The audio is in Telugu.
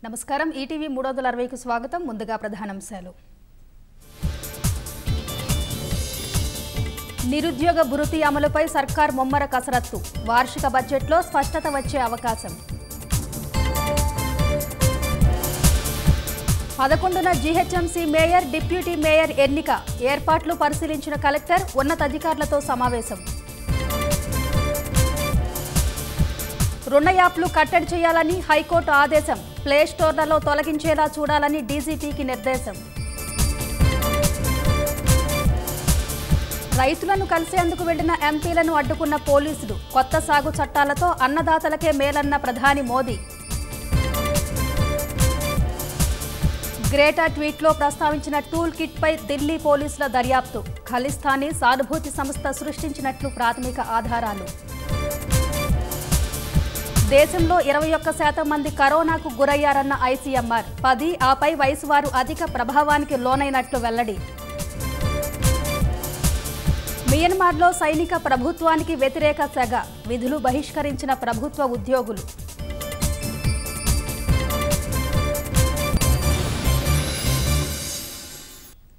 నమస్కారం ఈటీవీ మూడు వందల అరవైకి స్వాగతం ముందుగా ప్రధానాంశాలు నిరుద్యోగ భృతి అమలుపై సర్కార్ ముమ్మర కసరత్తు వార్షిక బడ్జెట్లో స్పష్టత వచ్చే అవకాశం పదకొండున జీహెచ్ఎంసీ మేయర్ డిప్యూటీ మేయర్ ఎన్నిక ఏర్పాట్లు పరిశీలించిన కలెక్టర్ ఉన్నతాధికారులతో సమావేశం రుణ యాప్లు కట్టడి చేయాలని హైకోర్టు ఆదేశం ప్లే స్టోర్లలో తొలగించేలా చూడాలని డీజీపీకి నిర్దేశం రైతులను కలిసేందుకు వెళ్లిన ఎంపీలను అడ్డుకున్న పోలీసులు కొత్త సాగు చట్టాలతో అన్నదాతలకే మేలన్న ప్రధాని మోదీ గ్రేటా ట్వీట్లో ప్రస్తావించిన టూల్ కిట్పై ఢిల్లీ పోలీసుల దర్యాప్తు ఖలిస్తానీ సానుభూతి సంస్థ సృష్టించినట్లు ప్రాథమిక ఆధారాలు దేశంలో ఇరవై ఒక్క శాతం మంది కరోనాకు గురయ్యారన్న ఐసీఎంఆర్ పది ఆపై వయసు వారు అధిక ప్రభావానికి లోనైనట్లు వెల్లడి మియన్మార్లో సైనిక ప్రభుత్వానికి వ్యతిరేక సెగ విధులు బహిష్కరించిన ప్రభుత్వ ఉద్యోగులు